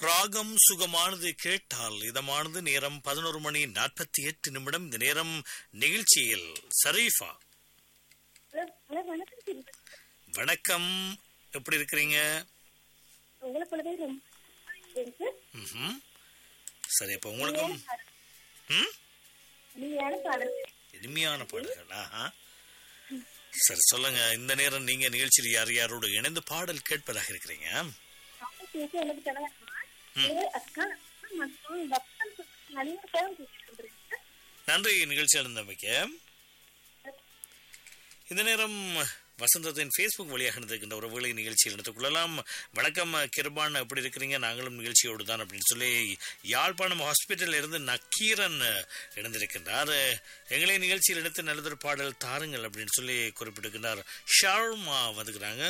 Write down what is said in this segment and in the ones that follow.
ராகம் சுகமானது கேட்டால் இதமானது நேரம் பதினோரு மணி நாற்பத்தி எட்டு நிமிடம் இந்த நேரம் நிகழ்ச்சியில் ஷரீஃபா ஹலோ ஹலோ வணக்கம் சிரிப்பு. வணக்கம் எப்படி இருக்கிறீங்க உங்களை போலவே ரொம்ப இருக்கு. ம்ஹும். சரி அப்ப உங்களுக்கும் ம்? இனிமையான பாடல் இனிமையான பாடல்கள் ஆஹா சரி சொல்லுங்க இந்த நேரம் நீங்க நிகழ்ச்சியில் யார் யாரோடு இணைந்து பாடல் கேட்பதாக இருக்கிறீங்க அவங்க பேசி எனக்கு கணவன் ஏ அக்கா அக்கா மற்றும் வப்பன் நிறைய பேரும் பேசிட்டு வந்துருக்கீங்க நன்றி நிகழ்ச்சி இருந்தமைக்க இந்த நேரம் வசந்தத்தின் ஃபேஸ்புக் வழியாக நடந்திருக்கின்ற உறவுகளை நிகழ்ச்சியில் எடுத்துக் கொள்ளலாம் வணக்கம் கிருபான் எப்படி இருக்கிறீங்க நாங்களும் நிகழ்ச்சியோடு தான் அப்படின்னு சொல்லி யாழ்ப்பாணம் ஹாஸ்பிட்டல் இருந்து நக்கீரன் இணைந்திருக்கின்றார் எங்களை நிகழ்ச்சியில் எடுத்து நல்லதொரு பாடல் தாருங்கள் அப்படின்னு சொல்லி குறிப்பிட்டிருக்கின்றார் ஷார்மா வந்துக்கிறாங்க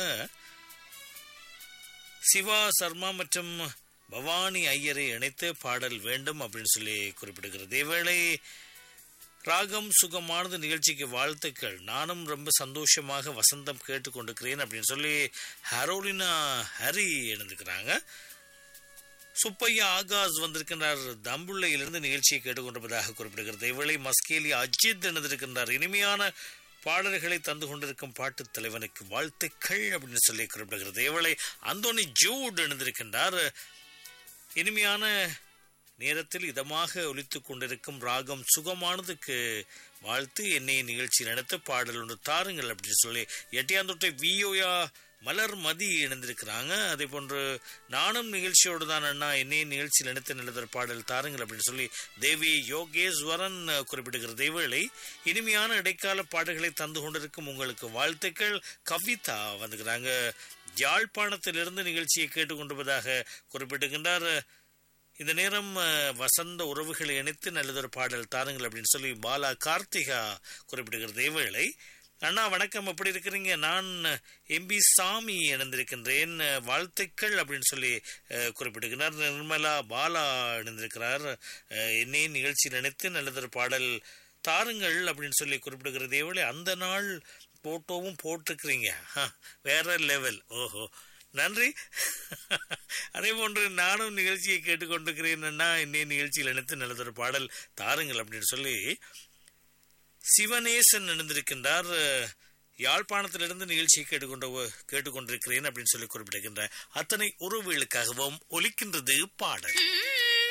சிவா சர்மா மற்றும் பவானி ஐயரை இணைத்து பாடல் வேண்டும் அப்படின்னு சொல்லி குறிப்பிடுகிறது இவ்வேளை ராகம் சுகமானது நிகழ்ச்சிக்கு வாழ்த்துக்கள் நானும் ரொம்ப சந்தோஷமாக வசந்தம் கேட்டுக்கொண்டிருக்கிறேன் அப்படின்னு சொல்லி ஹரோலினா ஹரி எழுந்துக்கிறாங்க சுப்பையா ஆகாஷ் வந்திருக்கின்றார் தம்புள்ளையிலிருந்து நிகழ்ச்சியை கேட்டுக்கொண்டிருப்பதாக குறிப்பிடுகிறது இவளை மஸ்கேலி அஜித் எழுந்திருக்கின்றார் இனிமையான பாடல்களை தந்து கொண்டிருக்கும் பாட்டு தலைவனுக்கு வாழ்த்துக்கள் அப்படின்னு சொல்லி குறிப்பிடுகிறது இவளை அந்தோனி ஜூட் எழுந்திருக்கின்றார் இனிமையான நேரத்தில் இதமாக ஒலித்துக் கொண்டிருக்கும் ராகம் சுகமானதுக்கு வாழ்த்து என்னை நிகழ்ச்சி நடத்த பாடல் ஒன்று தாருங்கள் அப்படின்னு சொல்லி எட்டியாந்தொட்டை வியோயா மலர் மதி இணைந்திருக்கிறாங்க அதே போன்று நானும் நிகழ்ச்சியோடு தான் அண்ணா என்னை நிகழ்ச்சியில் நினைத்து நிலதர் பாடல் தாருங்கள் அப்படின்னு சொல்லி தேவி யோகேஸ்வரன் குறிப்பிடுகிறது இவளை இனிமையான இடைக்கால பாடல்களை தந்து கொண்டிருக்கும் உங்களுக்கு வாழ்த்துக்கள் கவிதா வந்துக்கிறாங்க யாழ்ப்பாணத்திலிருந்து நிகழ்ச்சியை கேட்டுக்கொண்டிருப்பதாக குறிப்பிட்டிருக்கின்றார் இந்த நேரம் அஹ், வசந்த உறவுகளை இணைத்து நல்லதொரு பாடல் தாருங்கள் அப்படின்னு சொல்லி பாலா கார்த்திகா குறிப்பிடுகிறது இவ்வேளை அண்ணா வணக்கம் எப்படி இருக்கிறீங்க நான் எம்பி சாமி இணைந்திருக்கின்றேன் அஹ், வாழ்த்துக்கள் அப்படின்னு சொல்லி அஹ், குறிப்பிடுகிறார் நிர்மலா பாலா இணைந்திருக்கிறார் அஹ், என்னை நிகழ்ச்சியில் நினைத்து நல்லதொரு பாடல் தாருங்கள் அப்படின்னு சொல்லி குறிப்பிடுகிறது இவ்வேளை அந்த நாள் போட்டோவும் போட்டிருக்கிறீங்க ஹ, வேற லெவல் ஓஹோ நன்றி அதே போன்று நானும் நிகழ்ச்சியை கேட்டுக்கொண்டிருக்கிறேன்னா இன்னைய நிகழ்ச்சியில் நினைத்து நல்லதொரு பாடல் தாருங்கள் அப்படின்னு சொல்லி சிவனேசன் இணைந்திருக்கின்றார் யாழ்ப்பாணத்திலிருந்து நிகழ்ச்சியை கேட்டுக்கொண்ட கேட்டுக்கொண்டிருக்கிறேன் அப்படின்னு சொல்லி குறிப்பிடுகின்ற அத்தனை உறவுகளுக்காகவும் ஒலிக்கின்றது பாடல்